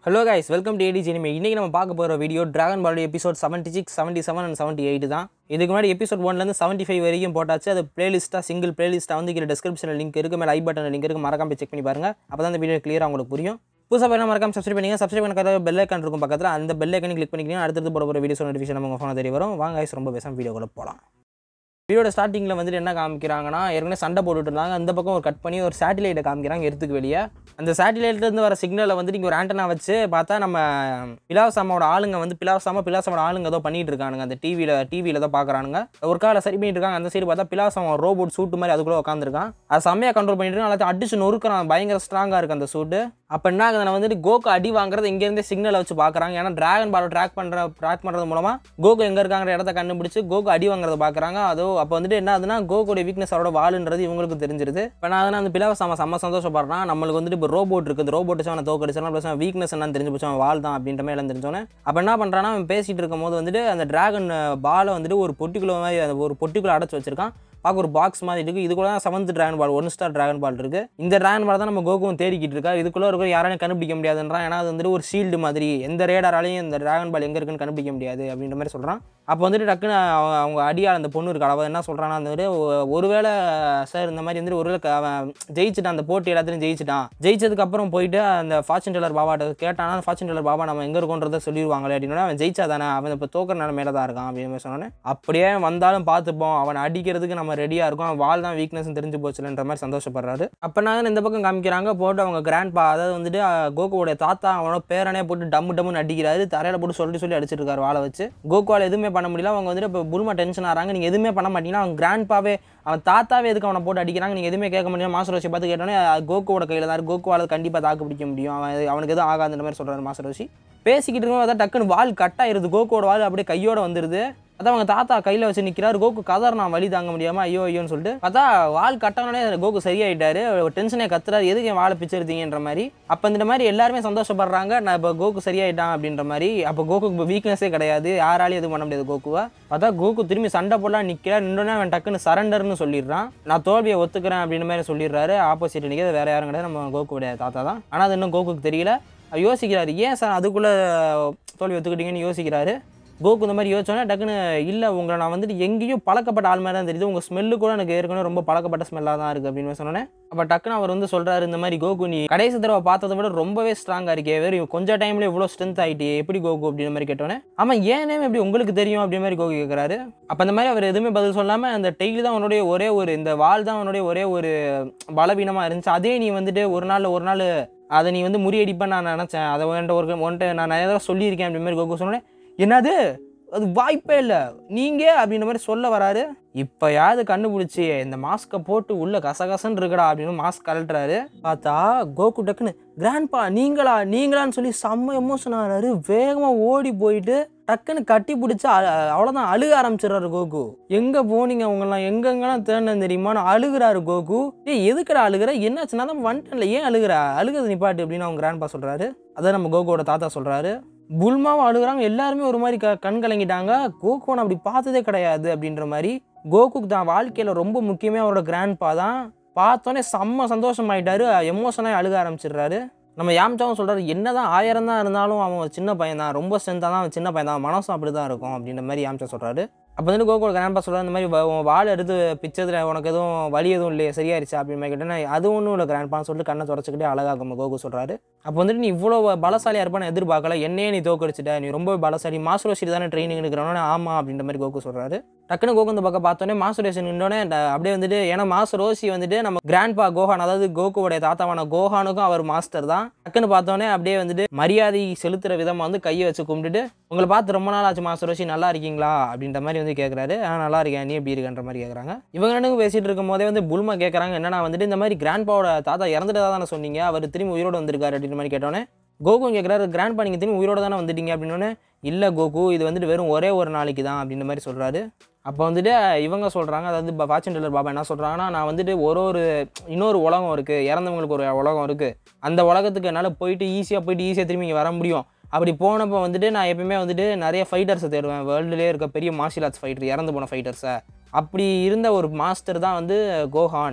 hello guys welcome to AD cinema இன்றைக்கி நம்ம பார்க்க போகிற video dragon ball episode seventy six seventy seven and seventy eight தான் இதுக்கு முன்னாடி எபிசோட் ஒன்லேருந்து செவன்ட்டி ஃபைவ் வரைக்கும் போட்டாச்சு அது பிளேலிஸ்ட்டாக சிங்கிள் பிளேலிஸ்ட்டாக வந்து கீழே டிஸ்கிரிப்ஷனில் லிங்க் இருக்குது மேலே ஐ பட்டன் லிங்க் இருக்குது மறக்காம போய் செக் பண்ணி பாருங்கள் அப்போ தான் இந்த வீடியோ கிளியராக உங்களுக்கு புரியும் புதுசாக பண்ண மறக்காம சப்ஸ்கிரைப் பண்ணுங்க சப்ஸ்கிரைப் பண்ண பெல் ஐக்கான் இருக்கும் பக்கத்தில் அந்த பெல் ஐக்கனை கிளிக் பண்ணிக்கிட்டீங்கன்னா அடுத்தடுத்து போட போகிற வீடியோஸ் நோட்டிஃபிகேஷன் உங்கள் ஃபோனை தெரிய வரும் வாங்க guys, ரொம்ப பேசாம வீடியோக்குள்ள போகலாம் வீடியோட ஸ்டார்டிங்கில் வந்துட்டு என்ன காமிக்கிறாங்கன்னா ஏற்கனவே சண்டை போட்டுட்டு இருந்தாங்க அந்த பக்கம் ஒரு கட் பண்ணி ஒரு சேட்டிலைட்டை காமிக்கிறாங்க எடுத்துக்கு வெளியே அந்த சேட்டிலைட்லேருந்து வர சிக்னலை வந்துட்டு இங்கே ஒரு ஆண்டனா வச்சு பார்த்தா நம்ம பிலாசாமாவோட ஆளுங்க வந்து பிலாசாமா பிலாசாமோட ஆளுங்க ஏதோ பண்ணிட்டு இருக்கானுங்க அந்த டிவியில் டிவியில் தான் பார்க்குறானுங்க ஒரு காலை சரி பண்ணிட்டு இருக்காங்க அந்த சைடு பார்த்தா பிலாசாமா ரோபோட் சூட்டு மாதிரி அதுக்குள்ளே உட்காந்துருக்கான் அது செம்மையாக கண்ட்ரோல் பண்ணிட்டு இருக்கான் எல்லாத்தையும் அடிச்சு நொறுக்கிறான் பயங்கர ஸ்ட்ராங்காக இருக்குது அந்த சூட்டு அப்போ என்ன ஆகுதுன்னா வந்துட்டு கோக்கு அடி வாங்குறது இங்கேருந்தே சிக்னலை வச்சு பார்க்குறாங்க ஏன்னா டிராகன் பால் ட்ராக் பண்ணுற ட்ராக் பண்ணுறது மூலமாக கோகு எங்கே இருக்காங்கிற இடத்த கண்டுபிடிச்சு கோகு அடி வாங்குறத பார்க்குறாங்க அதோ அப்போ வந்துட்டு என்ன ஆகுதுன்னா கோகுடைய வீக்னஸ் அவரோட வாளுன்றது இவங்களுக்கு தெரிஞ்சிருது இப்போ நான் அதனால் அந்த பிளவ செம்ம செம்ம சந்தோஷப்படுறான் நம்மளுக்கு வந்துட்டு இப்போ ரோபோட் இருக்குது ரோபோட் வச்சு அவனை தோக்கடிச்சாலும் ப்ளஸ் அவன் வீக்னஸ் என்னன்னு தெரிஞ்சு போச்சு அவன் வாள் தான் அப்படின்ற மாதிரி எல்லாம் தெரிஞ்சோன்னே அப்போ என்ன பண்ணுறான்னா அவன் பேசிகிட்டு இருக்கும் போது வந்துட்டு அந்த டிராகன் பாலை வந்துட்டு ஒரு பொட்டிக்குள்ள மாதிரி அந்த ஒரு பொட்டிக்குள்ள அடைச்சி வச்சிருக்கான் பார்க்க ஒரு பாக்ஸ் மாதிரி இருக்குது இதுக்குள்ள தான் seventh dragon ball one star dragon ball இருக்குது இந்த டிராகன் பால் தான் நம்ம கோகுவும் தேடிக்கிட்டு இருக்கா இதுக்குள்ளே இருக்கிற யாராலையும் கண்டுபிடிக்க முடியாதுன்றான் ஏன்னா அது வந்துட்டு ஒரு ஷீல்டு மாதிரி எந்த ரேடாராலையும் இந்த டிராகன் பால் எங்கே இருக்குன்னு கண்டுபிடிக்க முடியாது அப்படின்ற மாதிரி சொல்கிறான் அப்போ வந்துட்டு டக்குன்னு அவங்க அவங்க அடியால் அந்த பொண்ணு இருக்கா அவள் என்ன சொல்கிறான்னா வந்துட்டு ஒ- ஒருவேளை சார் இந்த மாதிரி வந்துட்டு ஒருவேளை க- அவன் ஜெயிச்சிட்டான் அந்த போட்டி எல்லாத்துலையும் ஜெயிச்சிட்டான் ஜெயிச்சதுக்கு அப்புறம் போயிட்டு அந்த ஃபார்ச்சூன் டெல்லர் பாபாட்ட கேட்டானா அந்த ஃபார்ச்சூன் டெல்லர் பாபா நம்ம எங்கே இருக்கோன்றதை சொல்லிடுவாங்களே அப்படின்னா அவன் ஜெயிச்சா தானே அவன் இப்போ தோக்கிற நிலமையில தான் இருக்கான் அப்படின்னு மாதிரி சொன்னோன்னே அப்படியே வந்தாலும் பார்த்துப்போம் அவனை அடிக்கிறதுக்கு நம்ம ரெடியாக இருக்கோம் அவன் வால் தான் வீக்னஸ் தெரிஞ்சு போச்சுலன்ற மாதிரி சந்தோஷப்படுறாரு அப்போ நான் இந்த பக்கம் காமிக்கிறாங்க போட்டு அவங்க கிராண்ட் பா அதாவது வந்துட்டு அஹ், கோகுவோடைய தாத்தா அவனோட பேரனே போட்டு டம்மு டம்முன்னு அடிக்கிறாரு தரையில் போட்டு சொல்லி சொல்லி அடிச்சிட்டு இருக்காரு வாழை வச்சு கோகுவால் எதுவுமே பண்ண முடியல அவங்க வந்துட்டு இப்போ புல்மா டென்ஷன் ஆகிறாங்க நீங்கள் எதுவுமே பண்ண மாட்டீங்கன்னா அவன் கிராண்ட் பாவே அவன் தாத்தாவே எதுக்கு அவனை போட்டு அடிக்கிறாங்க நீங்கள் எதுவுமே கேட்க முடியும் மாஸ்டர் ரோஷி பார்த்து கேட்டோன்னே அஹ், கோகுவோட கையில் தான் கோகுவால் கண்டிப்பாக தாக்கு பிடிக்க முடியும் அவன் எது- அவனுக்கு எதுவும் ஆகாதுன்ற மாதிரி சொல்கிறாரு மாஸ்டர் ரோஷி பேசிக்கிட்டு இருக்கும்போது அதான் டக்குன்னு வால் கட் ஆயிருது கோகுவோட வால் அப்படியே கையோட வந்துருது அதான் அவங்க தாத்தா கையில் வச்சு நிற்கிறாரு கோகு கதர் நான் வலி தாங்க முடியாம ஐயோ ஐயோன்னு சொல்லிட்டு பார்த்தா வால் கட்டவனே கோகு சரியாயிட்டாரு டென்ஷனே கத்துறாரு எதுக்கு என் வாழை பிச்சு எடுத்தீங்கன்ற மாதிரி அப்போ இந்த மாதிரி எல்லாருமே சந்தோஷப்படுறாங்க நான் இப்போ கோகு சரியாயிட்டான் அப்படின்ற மாதிரி அப்போ கோகுக்கு இப்போ வீக்னஸே கிடையாது யாராலையும் எதுவும் பண்ண முடியாது கோகுவை பார்த்தா கோகு திரும்பி சண்டை போடலாம் நிற்கிறார் நின்றோன்னே அவன் டக்குன்னு சரண்டர்னு சொல்லிடுறான் நான் தோல்வியை ஒத்துக்கிறேன் அப்படின்னு மாதிரி சொல்லிடுறாரு ஆப்போசிட் நிற்கிறது வேற யாரும் கிடையாது நம்ம கோகுடைய தாத்தா தான் ஆனால் அது இன்னும் கோகுக்கு தெரியல அவர் யோசிக்கிறாரு ஏன் சார் அதுக்குள்ளே தோல்வி ஒத்துக்கிட்டீங்கன்னு யோசிக்கிறாரு கோகு இந்த மாதிரி யோசிச்சோன்னே டக்குன்னு இல்லை உங்களை நான் வந்துட்டு எங்கேயும் பழக்கப்பட்ட ஆள் மாதிரி தான் தெரியுது உங்கள் ஸ்மெல்லு கூட எனக்கு ஏற்கனவே ரொம்ப பழக்கப்பட்ட ஸ்மெல்லாக தான் இருக்குது அப்படின்னு சொன்னோன்னே அப்போ டக்குன்னு அவர் வந்து சொல்கிறாரு இந்த மாதிரி கோகு நீ கடைசி தடவை பார்த்ததை விட ரொம்பவே ஸ்ட்ராங்காக இருக்கே வெறும் கொஞ்சம் டைம்ல இவ்வளோ ஸ்ட்ரென்த் ஆகிட்டே எப்படி கோகு அப்படின்ற மாதிரி கேட்டோன்னே ஆமாம் ஏன் name எப்படி உங்களுக்கு தெரியும் அப்படின்ற மாதிரி கோகு கேட்குறாரு அப்போ அந்த மாதிரி அவர் எதுவுமே பதில் சொல்லாமல் அந்த டெய்லி தான் அவனுடைய ஒரே ஒரு இந்த வால் தான் அவனுடைய ஒரே ஒரு பலவீனமாக இருந்துச்சு அதே நீ வந்துட்டு ஒரு நாள் ஒரு நாள் அதை நீ வந்து முறியடிப்பேன்னு நான் நினச்சேன் அதை உன்ட்ட ஒரு உன்ட்ட நான் நிறைய தடவை சொல்லியிருக்கேன் அப்படி மாதிரி கோகு சொன்னேன் என்னது அது வாய்ப்பே இல்லை நீங்கள் அப்படின்ற மாதிரி சொல்ல வராரு இப்போயாவது கண்டுபிடிச்சி இந்த மாஸ்க்கை போட்டு உள்ள கசகசன்னு இருக்கடா அப்படின்னு மாஸ்க் கழட்டுறாரு பார்த்தா கோகு டக்குன்னு கிராண்ட்பா நீங்களா நீங்களான்னு சொல்லி செம்ம எமோஷன் ஆகிறாரு வேகமாக ஓடி போயிட்டு டக்குன்னு கட்டி பிடிச்சி அவ்வளோதான் அழுக ஆரம்பிச்சிடுறாரு கோகு எங்கே போனீங்க உங்கெல்லாம் எங்கெங்கெல்லாம் தேடினது தெரியுமான்னு அழுகுறாரு கோகு ஏய் எதுக்குடா அழுகுற என்னாச்சு நான் தான் வந்துட்டேன்ல ஏன் அழுகுற அழுகுறது நிப்பாட்டு அப்படின்னு அவங்க கிராண்ட்பா சொல்கிறாரு அதை நம்ம கோகுவோட தாத்தா சொல்கிறாரு புல்மாவும் அழுகுறாங்க எல்லாருமே ஒரு மாதிரி க கண் கலங்கிட்டாங்க கோகுவன் அப்படி பார்த்ததே கிடையாது அப்படின்ற மாதிரி கோகுக்கு தான் வாழ்க்கையில் ரொம்ப முக்கியமே அவரோட கிராண்ட்பா தான் பார்த்தோன்னே செம்ம சந்தோஷமாயிட்டாரு எமோஷனாக அழுக ஆரம்பிச்சிடுறாரு நம்ம யாம்சாவும் சொல்கிறாரு என்னதான் ஆயிரம் தான் இருந்தாலும் அவன் ஒரு சின்ன பையன் தான் ரொம்ப ஸ்ட்ரென்த்தாக தான் அவன் சின்ன பையன் தான் மனசும் அப்படி தான் இருக்கும் அப்படின்ற மாதிரி யாம்சா சொல்கிறாரு அப்போ வந்து கோகுல் கிராண்ட்பா சொல்கிறார் இந்த மாதிரி வ- உன் வாள் எடுத்து பிச்சதில் உனக்கு எதுவும் வலி எதுவும் இல்லையே சரியாயிருச்சா அப்படின்னு மாதிரி கேட்டேன்னா அது ஒன்றும் இல்லை கிராண்ட்பான்னு சொல்லிட்டு கண்ணை தொடச்சிக்கிட்டே அழகாக கோகு சொல்கிறாரு அப்போ வந்துட்டு நீ இவ்வளோ பலசாலியாக இருப்பான்னு எதிர்பார்க்கல என்னையே நீ தோக்கடிச்சிட்ட நீ ரொம்ப பலசாலி மாசுரோஷி தானே ட்ரைனிங் எடுக்கிறவனே ஆமா அப்படின்ற மாதிரி கோகு சொல்கிறாரு டக்குன்னு கோகு இந்த பக்கம் பார்த்தோன்னே மாசுரேஷன் நின்றோடனே அப்படியே வந்துட்டு ஏன்னா மாசுரோஷி வந்துட்டு நம்ம கிராண்ட்பா கோஹான் அதாவது கோகுவோடைய தாத்தாவான கோஹானுக்கும் அவர் மாஸ்டர் தான் டக்குன்னு பார்த்தோன்னே அப்படியே வந்துட்டு மரியாதை செலுத்துற விதமாக வந்து கையை வச்சு கும்பிட்டுட்டு உங்களை பார்த்து ரொம்ப நாள் ஆச்சு மாசுரோஷி நல்லா இருக்கீங்களா அப்படின்ற மாதிரி வந்து கேட்குறாரு ஆ நல்லா இருக்கேன் நீ எப்படி இருக்கன்ற மாதிரி கேட்குறாங்க இவங்க ரெண்டுக்கும் பேசிட்டு இருக்கும் போதே வந்து புல்மா கேட்குறாங்க என்னன்னா வந்துட்டு இந்த மாதிரி கிராண்ட்பாவோட தாத்தா இறந்துட்டதா தானே சொன்னீங்க அவர் திரும்பி உயிரோடு வந்திருக்காரு அப்படின்ற மாதிரி கேட்டோன்னே கோகு கேட்குறாரு கிராண்ட்பா நீங்கள் திரும்பி உயிரோட தானே வந்துட்டீங்க அப்படின்னோடனே இல்லை கோகு இது வந்துட்டு வெறும் ஒரே ஒரு நாளைக்கு தான் அப்படின்ற மாதிரி சொல்கிறாரு அப்போ வந்துட்டு இவங்க சொல்கிறாங்க அதாவது இப்போ ஃபார்ச்சூன் டெல்லர் பாபா என்ன சொல்கிறாங்கன்னா நான் வந்துட்டு ஒரு ஒரு இன்னொரு உலகம் இருக்குது இறந்தவங்களுக்கு ஒரு உலகம் இருக்குது அந்த உலகத்துக்கு என்னால் போயிட்டு ஈஸியாக போயிட்டு ஈஸியாக திரும்பி இங்கே வர முடியும் அப்படி போனப்போ வந்துட்டு நான் எப்பயுமே வந்துட்டு நிறைய ஃபைட்டர்ஸை தேடுவேன் வேர்ல்டுலேயே இருக்க பெரிய மார்ஷியல் ஆர்ட்ஸ் ஃபைட்டர் இறந்து போன ஃபைட்டர்ஸை அப்படி இருந்த ஒரு மாஸ்டர் தான் வந்து கோஹான்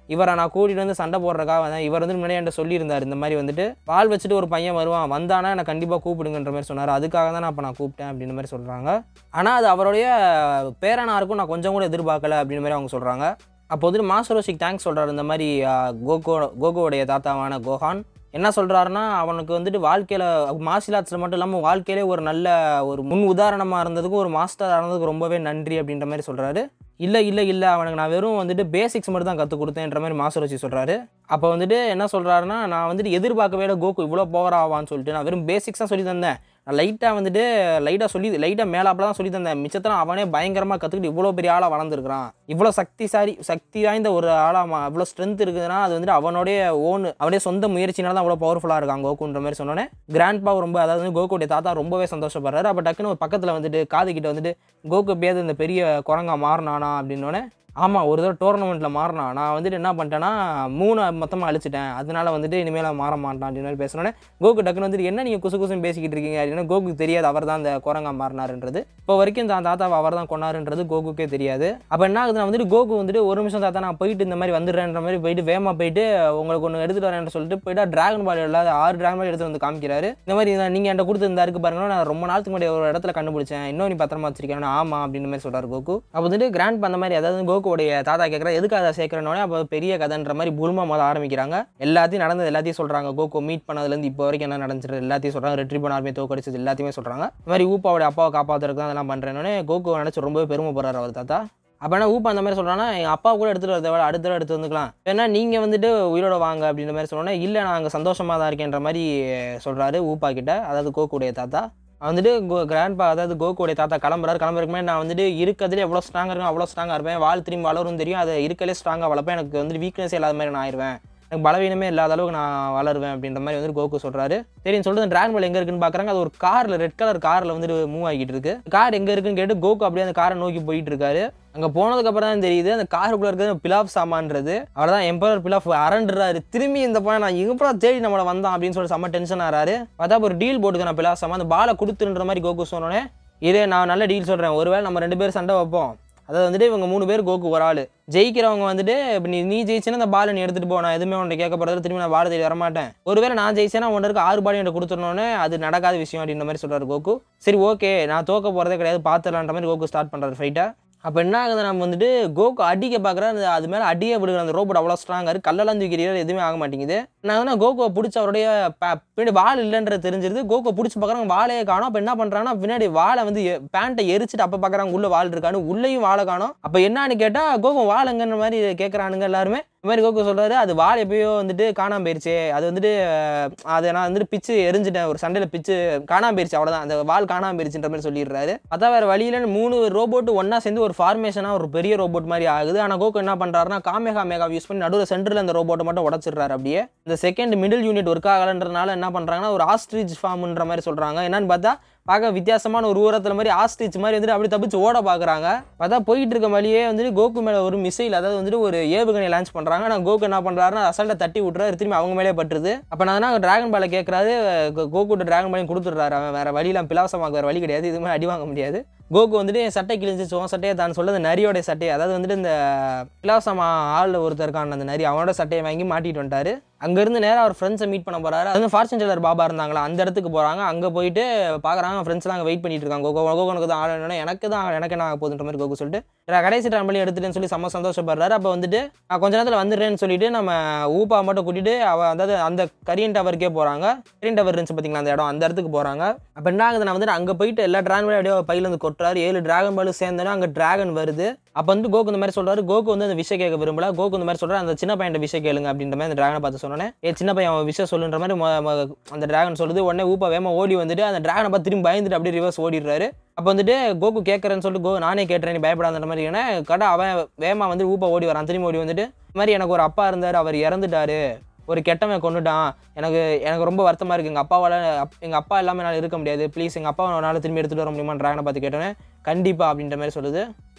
இவரை நான் கூட்டிகிட்டு வந்து சண்டை போடுறக்காக வந்தேன் இவர் வந்து முன்னாடி என்கிட்ட சொல்லியிருந்தார் இந்த மாதிரி வந்துட்டு வால் வச்சுட்டு ஒரு பையன் வருவான் வந்தானா என்னை கண்டிப்பாக கூப்பிடுங்கன்ற மாதிரி சொன்னார் அதுக்காக தான் நான் அப்போ நான் கூப்பிட்டேன் அப்படின்ற மாதிரி சொல்கிறாங்க ஆனால் அது அவருடைய பேரனா இருக்கும் நான் கொஞ்சம் கூட எதிர்பார்க்கல அப்படின்ற மாதிரி அவங்க சொல்கிறாங்க அப்போ வந்துட்டு மாஸ்டர் ரோஷிக்கு தேங்க்ஸ் சொல்கிறாரு இந்த மாதிரி ஆஹ், கோகோ கோகோவுடைய தாத்தாவான கோஹான் என்ன சொல்கிறாருன்னா அவனுக்கு வந்துட்டு வாழ்க்கையில் மார்ஷியல் ஆர்ட்ஸில் மட்டும் இல்லாமல் வாழ்க்கையிலே ஒரு நல்ல ஒரு முன் உதாரணமாக இருந்ததுக்கு ஒரு மாஸ்டர் ஆனதுக்கு ரொம்பவே நன்றி அப்படின்ற மாதிரி சொல்கிறாரு இல்லை இல்லை இல்லை அவனுக்கு நான் வெறும் வந்துட்டு பேசிக்ஸ் மட்டும் தான் கற்றுக் கொடுத்தேன்ற மாதிரி மாஸ்டர் ரோஷி சொல்கிறாரு அப்போ வந்துட்டு என்ன சொல்கிறாருன்னா நான் வந்துட்டு எதிர்பார்க்கவே இல்லை கோகு இவ்வளோ பவர் ஆவான்னு சொல்லிட்டு நான் வெறும் பேசிக்ஸ் தான் சொல்லி தந்தேன் நான் லைட்டாக வந்துட்டு லைட்டாக சொல்லி லைட்டாக மேலாப்பில் தான் சொல்லி தந்தேன் மிச்சத்தெல்லாம் அவனே பயங்கரமாக கற்றுக்கிட்டு இவ்வளோ பெரிய ஆளாக வளர்ந்துருக்கிறான் இவ்வளோ சக்திசாலி சக்தி வாய்ந்த ஒரு ஆளாக இவ்வளோ ஸ்ட்ரென்த் இருக்குதுன்னா அது வந்துட்டு அவனுடைய ஓன் அவனுடைய சொந்த முயற்சினால தான் அவ்வளோ பவர்ஃபுல்லாக இருக்கான் கோகுன்ற மாதிரி சொன்னோன்னே கிராண்ட் பா ரொம்ப அதாவது வந்து கோகுடைய தாத்தா ரொம்பவே சந்தோஷப்படுறாரு அப்போ டக்குன்னு ஒரு பக்கத்தில் வந்துட்டு காது கிட்ட வந்துட்டு கோகு எப்படியாவது இந்த பெரிய குரங்கா மாறினானா அப்படின்னோடனே ஆமாம் ஒரு தடவை டோர்னமெண்ட்டில் மாறினான் நான் வந்துட்டு என்ன பண்ணிட்டேன்னா மூணு மொத்தமாக அழிச்சிட்டேன் அதனால வந்துட்டு இனிமேல் அவன் மாற மாட்டான் அப்படின்னு மாதிரி பேசினோடனே கோகு டக்குன்னு வந்துட்டு என்ன நீங்கள் குசு குசுன்னு பேசிக்கிட்டு இருக்கீங்க அப்படின்னா கோகுக்கு தெரியாது அவர் தான் அந்த குரங்கா மாறினாருன்றது இப்போ வரைக்கும் தான் தாத்தாவை அவர் தான் கொண்டாருன்றது கோகுக்கே தெரியாது அப்போ என்ன ஆகுதுன்னா வந்துட்டு கோகு வந்துட்டு ஒரு நிமிஷம் தாத்தா நான் போயிட்டு இந்த மாதிரி வந்துடுறேன்ற மாதிரி போயிட்டு வேகமாக போயிட்டு உங்களுக்கு ஒன்று எடுத்துகிட்டு வரேன்னு சொல்லிட்டு போயிட்டு டிராகன் பால் இல்லாத ஆறு டிராகன் பால் எடுத்து வந்து காமிக்கிறாரு இந்த மாதிரி நான் நீங்கள் என்கிட்ட கொடுத்துருந்தா இருக்கு பாருங்க நான் ரொம்ப நாளுக்கு முன்னாடி ஒரு இடத்துல கண்டுபிடிச்சேன் இன்னும் நீ பத்திரமா வச்சிருக்கேன் ஆமா அப்படின்ற மாதிரி சொல்றாரு கோகு அப்போ வந்துட்டு கிராண்ட் அந்த மாதிரி அதாவது கோகுடைய தாத்தா கேட்குற எதுக்கு அதை சேர்க்கிறனோடனே அப்போ பெரிய கதைன்ற மாதிரி புல்மா மொதல் ஆரம்பிக்கிறாங்க எல்லாத்தையும் நடந்தது எல்லாத்தையும் சொல்றாங்க கோகு மீட் பண்ணதுலேருந்து இப்போ வரைக்கும் என்ன நடந்துச்சு எல்லாத்தையும் சொல்றாங்க ரெட்ரிபன் ஆர்மி தோக்கடிச்சது எல்லாத்தையுமே சொல்றாங்க இந்த மாதிரி ஊப்பாவுடைய அப்பாவை காப்பாற்றுறதுக்கு தான் அதெல்லாம் பண்றேன்னே கோகு நினச்சி ரொம்பவே பெருமைப்படுறாரு அவர் தாத்தா அப்போ என்ன ஊப்பா அந்த மாதிரி சொல்கிறான்னா எங்கள் அப்பா கூட எடுத்துகிட்டு வரதை விட அடுத்த தடவை எடுத்து வந்துக்கலாம் ஏன்னா நீங்கள் வந்துட்டு உயிரோட வாங்க அப்படின்ற மாதிரி சொன்னோன்னே இல்லை நான் அங்கே சந்தோஷமாக தான் இருக்கேன்ற மாதிரி சொல்கிறாரு ஊப்பா கிட்ட அதாவது கோக்குடைய தாத்தா வந்துட்டு கோ கிராண்ட்பா அதாவது கோகுடைய தாத்தா கிளம்புறாரு கிளம்புறதுக்கு முன்னாடி நான் வந்துட்டு இருக்கிறதுலே எவ்வளோ ஸ்ட்ராங்காக இருக்கும் அவ்வளோ ஸ்ட்ராங்காக இருப்பேன் வாழ் திரும்பி வளரும் தெரியும் அது இருக்கலே ஸ்ட்ராங்காக வளர்ப்பேன் எனக்கு வந்துட்டு வீக்னஸ் இல்லாத மாதிரி நான் ஆயிடுவேன் எனக்கு பலவீனமே இல்லாத அளவுக்கு நான் வளருவேன் அப்படின்ற மாதிரி வந்து கோகு சொல்கிறாரு சரின்னு சொல்லிட்டு அந்த டிராகன் பால் எங்கே இருக்குன்னு பார்க்குறாங்க அது ஒரு காரில் ரெட் கலர் காரில் வந்துட்டு மூவ் ஆகிட்டு இருக்கு கார் எங்கே இருக்குன்னு கேட்டு கோகு அப்படியே அந்த காரை நோக்கி போயிட்டு இருக்காரு அங்கே போனதுக்கப்புறம் தான் தெரியுது அந்த காருக்குள்ளே இருக்கிறது பிலாப் சாமான்றது அவர் தான் எம்பரர் பிலாப் அரண்டுறாரு திரும்பி இந்த பையன் நான் எங்கப்பா தேடி நம்மளை வந்தான் அப்படின்னு சொல்லி செம்ம டென்ஷன் ஆறாரு பார்த்தா ஒரு டீல் போட்டுக்க நான் பிலாப் சாமான் அந்த பாலை கொடுத்துன்ற மாதிரி கோகு சொன்னோன்னே இதே நான் நல்ல டீல் சொல்கிறேன் ஒருவேளை நம்ம ரெண்டு பேரும் சண்டை வைப்போம் அதாவது வந்துட்டு இவங்க மூணு பேர் கோக்கு ஒரு ஆள் ஜெயிக்கிறவங்க வந்துட்டு இப்போ நீ நீ ஜெயிச்சேன்னா அந்த பாலை நீ எடுத்துகிட்டு போ நான் எதுவுமே உன்ட்ட கேட்க போகிறது திரும்பி நான் பாலை தேடி வரமாட்டேன் ஒருவேளை நான் ஜெயிச்சேன்னா உன்ட்ட இருக்க ஆறு பாலையும் என்கிட்ட கொடுத்துடனோன்னே அது நடக்காத விஷயம் அப்படின்ற மாதிரி சொல்கிறார் கோகு சரி ஓகே நான் தோக்க போகிறதே கிடையாது பார்த்துலான்ற மாதிரி கோகு ஸ்டார்ட் பண்ணுறாரு ஃபைட்டை அப்போ என்ன ஆகுது நம்ம வந்துட்டு கோகு அடிக்க பார்க்குறாரு அது மேலே அடியே விடுகிற அந்த ரோபோட் அவ்வளோ ஸ்ட்ராங்காக இருக்குது கல்லெல்லாம் தூக்கிறீர் எதுவுமே ஆக மாட்டேங்குது நான் வந்து கோகுவை பிடிச்ச அவருடைய ப- பின்னாடி வால் இல்லைன்றது தெரிஞ்சிருது கோகுவை பிடிச்சி பார்க்குறாங்க வாழையே காணும் அப்போ என்ன பண்ணுறாங்கன்னா பின்னாடி வாழை வந்து பேண்ட்டை எரிச்சிட்டு அப்போ பார்க்குறாங்க உள்ள வால் இருக்கான்னு உள்ளேயும் வாழை காணும் அப்போ என்னன்னு கேட்டால் கோகு வாழைங்கன்ற மாதிரி கேட்குறானுங்க எல்லாருமே இந்த மாதிரி கோகு சொல்கிறாரு அது வால் எப்பயோ வந்துட்டு காணாம போயிருச்சு அது வந்துட்டு அஹ், அதை நான் வந்துட்டு பிச்சு எரிஞ்சிட்டேன் ஒரு சண்டையில் பிச்சு காணாம போயிருச்சு அவ்வளோதான் அந்த வால் காணாம போயிருச்சுன்ற மாதிரி சொல்லிடுறாரு அதான் வேறு வழியில் மூணு ரோபோட் ஒன்றா சேர்ந்து ஒரு ஃபார்மேஷனாக ஒரு பெரிய ரோபோட் மாதிரி ஆகுது ஆனால் கோகு என்ன பண்ணுறாருன்னா காமேகா மேகா யூஸ் பண்ணி நடுவில் சென்டரில் அந்த ரோபோட்டை மட்டும் உடச்சிடுறாரு அப்படியே இந்த செகண்ட் மிடில் யூனிட் ஒர்க் ஆகலன்றனால என்ன பண்ணுறாங்கன்னா ஒரு ஆஸ்ட்ரிச் ஃபார்ம்ன்ற மாதிரி சொல்கிறாங்க என்னன்னு பார்த்தா பார்க்க வித்தியாசமான ஒரு ஊரத்தில் மாதிரி ஆஸ்ட்ரிச் மாதிரி வந்துட்டு அப்படி தப்பிச்சு ஓட பார்க்குறாங்க பார்த்தா போயிட்டு இருக்க வழியே வந்துட்டு கோகு மேலே ஒரு மிசைல் அதாவது வந்துட்டு ஒரு ஏவுகணை லான்ச் பண்ணுறாங்க ஆனால் கோகு என்ன பண்ணுறாருன்னா அசால்ட்டை தட்டி விட்றாரு திரும்பி அவங்க மேலே பட்டுருது அப்போ நான் தான் டிராகன் பாலை கேட்குறாரு கோகுட்ட டிராகன் பாலையும் கொடுத்துட்றாரு அவன் வேறு வழியெல்லாம் பிலாசமாக வேறு வழி கிடையாது இது மாதிரி அடி வாங்க முடியாது கோகு வந்துட்டு என் சட்டை கிழிஞ்சிச்சு உன் சட்டையை தான் சொல்ல அந்த நரியோட சட்டையை அதாவது வந்துட்டு இந்த பிலாசமா ஆளில் ஒருத்தர் இருக்கான் அந்த நரி அவனோட சட்டையை வாங்கி மாட்டிட்டு வந்துட்டாரு அங்கேருந்து நேராக அவர் ஃப்ரெண்ட்ஸை மீட் பண்ண போறாரு அது வந்து ஃபார்ச்சூன் டெல்லர் பாபா இருந்தாங்களா அந்த இடத்துக்கு போகிறாங்க அங்கே போயிட்டு பார்க்குறாங்க ஃப்ரெண்ட்ஸ்லாம் அங்கே வெயிட் பண்ணிட்டு இருக்காங்க கோகோ கோகோனுக்கு தான் ஆள் வேணும் எனக்கு தான் எனக்கு என்ன ஆக போகுதுன்ற மாதிரி கோகு சொல்லிட்டு நான் கடைசி டைம் பண்ணி எடுத்துட்டேன்னு சொல்லி செம்ம சந்தோஷப்படுறாரு அப்போ வந்துட்டு நான் கொஞ்ச நேரத்தில் வந்துடுறேன்னு சொல்லிட்டு நம்ம ஊப்பா மட்டும் கூட்டிட்டு அவ அதாவது அந்த கரியன் டவருக்கே போகிறாங்க கரியன் டவர் இருந்துச்சு பார்த்தீங்களா அந்த இடம் அந்த இடத்துக்கு போகிறாங்க அப்போ என்ன ஆகுது நான் வந்துட்டு அங்கே போயிட்டு எல்லா டிராகன் பாலும் அப்படியே பையில இருந்து கொட்டுறாரு ஏழு டிராகன் பாலும் சேர்ந்தோன்னா அங்கே டிராகன் வருது அப்போ வந்து கோகு இந்த மாதிரி சொல்றாரு கோகு வந்து அந்த விஷயம் கேட்க விரும்பல கோகு இந்த மாதிரி சொல்றாரு அந்த சின்ன பையன் விஷயம் கேளுங்க அப்படின்ற மாதிரி அந்த டிராகனை பார்த்து சொன்னோன்னே ஏ சின்ன பையன் அவன் விஷயம் சொல்லுன்ற மாதிரி மொ- மொ- அந்த டிராகன் சொல்லுது உடனே ஊப்பா வேமா ஓடி வந்துட்டு அந்த டிராகனை பார்த்து திரும்பி பயந்துட்டு அப்படியே ரிவர்ஸ் ஓடிடுறாரு அப்போ வந்துட்டு கோகு கேட்கறேன்னு சொல்லிட்டு கோ நானே கேட்டுறேன் நீ பயப்படாத மாதிரி ஏன்னா கடை அவன் வேமா வந்து ஊப்பா ஓடி வரான் திரும்பி ஓடி வந்துட்டு இந்த மாதிரி எனக்கு ஒரு அப்பா இருந்தார் அவர் இறந்துட்டாரு ஒரு கெட்டவன் கொண்டுட்டான் எனக்கு எனக்கு ரொம்ப வருத்தமாக இருக்குது எங்கள் அப்பாவால் எங்கள் அப்பா இல்லாமல் என்னால் இருக்க முடியாது ப்ளீஸ் எங்கள் அப்பாவை நாள் திரும்பி எடுத்துகிட்டு வர முடியுமா டிராகனை பார்த்து கேட்டோன்னே கண்டிப்பாக அப்படின்ற மாதிரி சொல்லுது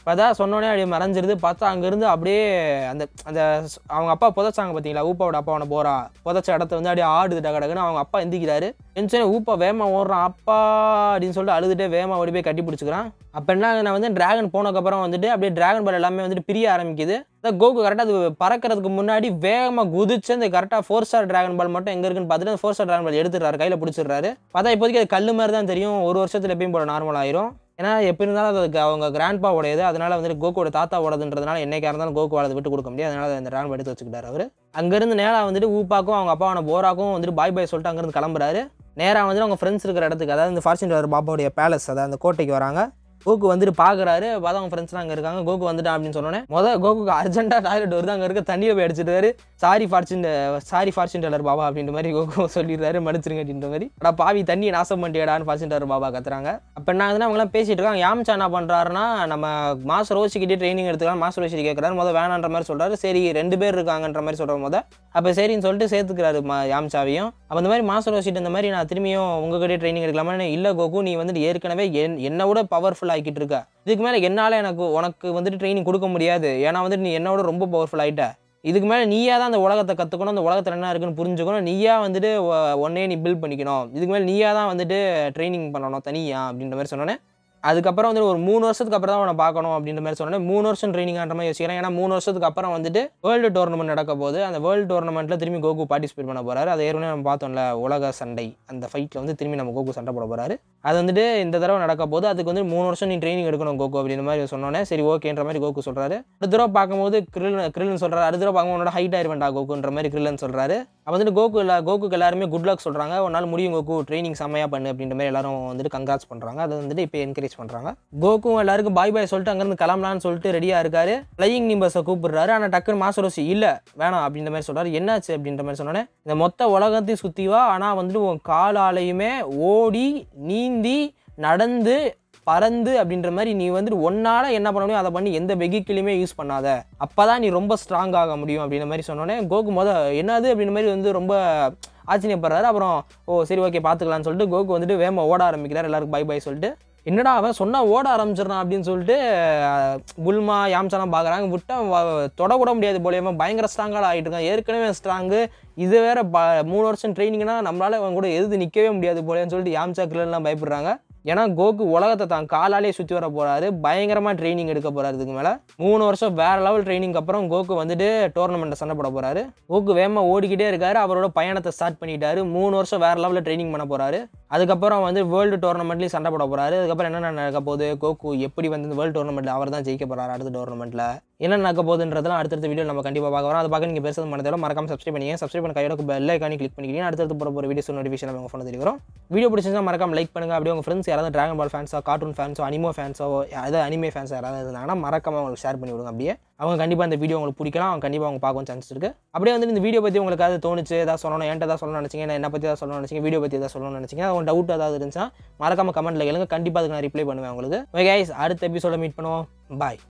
அதான் சொன்னோடனே அப்படியே மறைஞ்சிருது பார்த்தா அங்கேருந்து அப்படியே அந்த அந்த ஸ்- அவங்க அப்பா புதைச்சாங்க பார்த்தீங்களா ஊப்பாவோட அப்பாவோட போறா புதைச்ச இடத்த வந்து அப்படியே ஆடுது டகடகுன்னு அவங்க அப்பா எந்திக்கிறாரு எந்திரிச்சோடனே ஊப்பா வேமா ஓடுறான் அப்பா அப்படின்னு சொல்லிட்டு அழுதுட்டே வேமா ஓடி போய் கட்டி பிடிச்சிக்கிறான் அப்போ என்ன நான் வந்து டிராகன் போனதுக்கப்புறம் வந்துட்டு அப்படியே டிராகன் பால் எல்லாமே வந்துட்டு பிரிய ஆரம்பிக்குது அதான் கோகு கரெக்டாக அது பறக்கிறதுக்கு முன்னாடி வேகமாக குதிச்சு அந்த கரெக்டாக ஃபோர் ஸ்டார் டிராகன் பால் மட்டும் எங்கே இருக்குன்னு பார்த்துட்டு அந்த ஃபோர் ஸ்டார் டிராகன் பால் எடுத்துடுறாரு கையில் பிடிச்சிடுறாரு பார்த்தா இப்போதைக்கு அது கல் மாதிரி தான் தெரியும் ஒரு வருஷத்துல எப்பயும் போல நார்மல் ஆயிரும் ஏன்னா எப்படி இருந்தாலும் அது க- அவங்க கிராண்ட்பா உடையது அதனால வந்துட்டு கோகுவோட தாத்தா உடதுன்றதுனால என்னைக்கா இருந்தாலும் கோகுவால் அதை விட்டு கொடுக்க முடியாது அதனால அந்த டிராகன் எடுத்து வச்சுக்கிட்டாரு அவர் அங்கேருந்து நேராக வந்துட்டு ஊப்பாக்கும் அவங்க அப்பாவான போராக்கும் வந்துட்டு பாய் பாய் சொல்லிட்டு அங்கேருந்து கிளம்புறாரு நேராக வந்துட்டு அவங்க ஃப்ரெண்ட்ஸ் இருக்கிற இடத்துக்கு அதாவது இந்த ஃபார்ச்சூன் பாபாவுடைய பேலஸ் அதாவது அந்த கோட்டைக்கு வராங்க கோகு வந்துட்டு பார்க்குறாரு பார்த்தா அவங்க ஃப்ரெண்ட்ஸ்லாம் அங்கே இருக்காங்க கோகு வந்துட்டான் அப்படின்னு சொன்னோன்னே மொதல் கோகுக்கு அர்ஜென்ட்டாக டாய்லெட் வருது அங்கே இருக்க தண்ணியை போய் அடிச்சிட்டாரு sorry fortune sorry fortune teller Baba அப்படின்ற மாதிரி கோகு சொல்லிடுறாரு மன்னிச்சிருங்க அப்படின்ற மாதிரி அடா பாவி தண்ணியை நாசம் பண்ணிட்டியடான்னு ஃபார்ச்சூன் டெல்லர் பாபா கத்துறாங்க அப்போ என்ன ஆகுதுன்னா அவங்களாம் பேசிட்டு இருக்காங்க யாம்சா என்ன பண்ணுறாருன்னா நம்ம மாஸ்டர் ரோஷிக்கிட்டே ட்ரைனிங் எடுத்துக்கலாம் மாஸ்டர் ரோஷி கேட்குறாரு முதல் வேணான்ற மாதிரி சொல்கிறாரு சரி ரெண்டு பேர் இருக்காங்கன்ற மாதிரி சொல்கிற முத அப்போ சரின்னு சொல்லிட்டு சேர்த்துக்கிறாரு மா யாம்சாவையும் அப்போ இந்த மாதிரி மாஸ்டர் ரோஷிட்டு இந்த மாதிரி நான் திரும்பியும் உங்ககிட்டே ட்ரைனிங் எடுக்கலாமா இல்லை கோகு நீ வந்துட்டு ஏற்கனவே என் என்னை விட பவர்ஃபுல் ஆக்கிட்டு இருக்க இதுக்கு மேலே என்னால் எனக்கு உனக்கு வந்துட்டு ட்ரைனிங் கொடுக்க முடியாது ஏன்னா வந்துட்டு நீ என்னோட ரொம்ப பவர்ஃபுல் ஆகிட்ட இதுக்கு மேலே நீயா தான் அந்த உலகத்தை கற்றுக்கணும் அந்த உலகத்தில் என்ன இருக்குன்னு புரிஞ்சுக்கணும் நீயா வந்துட்டு ஒ- உன்னையே நீ பில்ட் பண்ணிக்கணும் இதுக்கு மேலே நீயா தான் வந்துட்டு ட்ரைனிங் பண்ணணும் தனியா அப்படின்ற மாதிரி சொன்னோன்னே அதுக்கப்புறம் வந்துட்டு ஒரு மூணு வருஷத்துக்கு அப்புறம் தான் அவனை பார்க்கணும் அப்படின்ற மாதிரி சொன்னோன்னே மூணு வருஷம் ட்ரைனிங் ஆன்ற மாதிரி யோசிக்கிறேன் ஏன்னா மூணு வருஷத்துக்கு அப்புறம் வந்துட்டு வேர்ல்டு டோர்னமெண்ட் நடக்க போகுது அந்த வேர்ல்டு டோர்னமெண்ட்டில் திரும்பி கோகு பார்ட்டிசிபேட் பண்ண போறாரு அதை ஏற்கனவே நம்ம பார்த்தோம்ல உலக சண்டை அந்த ஃபைட்டில் வந்து திரும்பி நம்ம கோகு சண்டை போட போறாரு அது வந்துட்டு இந்த தடவை நடக்க போது அதுக்கு வந்து மூணு வருஷம் நீ ட்ரைனிங் எடுக்கணும் கோகு அப்படின்ற மாதிரி சொன்னோன்னே சரி ஓகேன்ற மாதிரி கோகு சொல்றாரு அடுத்த தடவை பார்க்கும்போது கிரில் கிரில்னு சொல்றாரு அடுத்த தடவை பார்க்கும்போது உன்னோட ஹைட் ஆயிருவேண்டா கோகுன்ற மாதிரி கிரில்லன் சொல்றாரு அப்போ வந்துட்டு கோகு எல்லா கோகுக்கு எல்லாருமே குட் லக் சொல்றாங்க உன்னால் முடியும் கோகு ட்ரைனிங் செம்மையா பண்ணு அப்படின்ற மாதிரி எல்லாரும் வந்துட்டு கங்க்ராட்ஸ் பண்றாங்க அதை வந்துட்டு இப்போ என்கரேஜ் பண்றாங்க கோகும் எல்லாருக்கும் பாய் பாய் சொல்லிட்டு அங்கேருந்து கிளம்பலான்னு சொல்லிட்டு ரெடியாக இருக்காரு ஃப்ளையிங் நிம்பர்ஸை கூப்பிடுறாரு ஆனால் டக்குன்னு மாஸ்டர் ரோசி இல்லை வேணாம் அப்படின்ற மாதிரி சொல்றாரு என்னாச்சு அப்படின்ற மாதிரி சொன்னோன்னே இந்த மொத்த உலகத்தையும் சுற்றி வா ஆனால் வந்துட்டு உன் காலாலையுமே ஓடி நீந்தி நடந்து பறந்து அப்படின்ற மாதிரி நீ வந்துட்டு ஒன்னால என்ன பண்ண முடியும் அதை பண்ணி எந்த வெஹிக்கிளையுமே யூஸ் பண்ணாத அப்பதான் நீ ரொம்ப ஸ்ட்ராங் ஆக முடியும் அப்படின்ற மாதிரி சொன்னோன்னே கோகு முத என்னது அப்படின்ற மாதிரி வந்து ரொம்ப ஆச்சரியப்படுறாரு அப்புறம் ஓ சரி ஓகே பார்த்துக்கலாம்னு சொல்லிட்டு கோகு வந்துட்டு வேகமாக ஓட ஆரம்பிக்கிறார் எல்லாருக்கும் பை பை சொல்லிட்டு என்னடா அவன் சொன்னா ஓட ஆரம்பிச்சிடறான் அப்படின்னு சொல்லிட்டு அஹ், புல்மா யாம்சாலாம் பார்க்குறாங்க விட்டா வ- தொட கூட முடியாது போலேயுமா பயங்கர ஸ்ட்ராங்காக ஆகிட்டு இருக்கான் ஏற்கனவே ஸ்ட்ராங்கு இது வேற ப மூணு வருஷம் ட்ரைனிங்னா நம்மளால அவன் கூட எதிர்த்து நிற்கவே முடியாது போலேன்னு சொல்லிட்டு யாம்சா கிரல்லாம் பயப்படுறாங்க ஏன்னா கோகு உலகத்தை தான் காலாலே சுற்றி வர போறாரு பயங்கரமாக ட்ரைனிங் எடுக்க போறாரு இதுக்கு மேலே மூணு வருஷம் வேற லெவல் ட்ரைனிங் அப்புறம் கோகு வந்துட்டு டோர்னமெண்ட்டை சண்டை போட போறாரு கோகு வேகமாக ஓடிக்கிட்டே இருக்காரு அவரோட பயணத்தை ஸ்டார்ட் பண்ணிட்டாரு மூணு வருஷம் வேற லெவலில் ட்ரைனிங் பண்ண போறாரு அதுக்கப்புறம் வந்து வேர்ல்டு டோர்னமெண்ட்லேயும் சண்டை போட போறாரு அதுக்கப்புறம் என்ன நடக்க போகுது கோகு எப்படி வந்து இந்த வேர்ல்டு டோர்னமெண்ட்டில் அவர் தான் ஜெயிக்க போறாரு அடுத்த டோர்னமெண்ட்டில் என்ன நடக்க போகுதுன்றதெல்லாம் அடுத்தடுத்த வீடியோ நம்ம கண்டிப்பாக பார்க்க வரோம் அதை பார்க்க நீங்கள் பேசுறது மனதில் மறக்காம சப்ஸ்கிரைப் பண்ணிங்க சப்ஸ்கிரைப் பண்ண கையோட பெல் ஐக்கானி கிளிக் பண்ணிக்கிட்டீங்க அடுத்தடுத்து போகிற போகிற வீடியோஸ் நோட்டிஃபிகேஷன் உங்கள் ஃபோன் தெரியும் வீடியோ பிடிச்சிருந்தா மறக்காம லைக் பண்ணுங்க அப்படியே உங்கள் ஃப்ரெண்ட்ஸ் யாராவது டிராகன் பால் ஃபேன்ஸோ கார்ட்டூன் ஃபேன்ஸோ அனிமோ ஃபேன்ஸோ அதாவது அனிமே ஃபேன்ஸோ யாராவது இருந்தாங்கன்னா மறக்காம அவங்களுக்கு ஷேர் பண்ணி விடுங்க அப்படியே அவங்க கண்டிப்பாக இந்த வீடியோ உங்களுக்கு பிடிக்கலாம் அவங்க கண்டிப்பாக அவங்க பார்க்க சான்ஸ் இருக்கு அப்படியே வந்து இந்த வீடியோ பற்றி உங்களுக்கு ஏதாவது தோணுச்சு ஏதாவது சொல்லணும் என்கிட்ட ஏதாவது சொல்லணும்னு நினச்சிங்க என்ன பற்றி ஏதாவது சொல்லணும்னு நினச்சிங்க வீடியோ பற்றி ஏதாவது சொல்லணும்னு நினச்சிங்க அவங்க டவுட் ஏதாவது இருந்துச்சுன்னா மறக்காம கமெண்ட்டில் கேளுங்க கண்டிப்பாக அதுக்கு நான் ரிப்ளை பண்ணுவேன் உங்களுக்கு ஓகே guys அடுத்த எபிசோட மீட் பண்ணுவோம் பாய்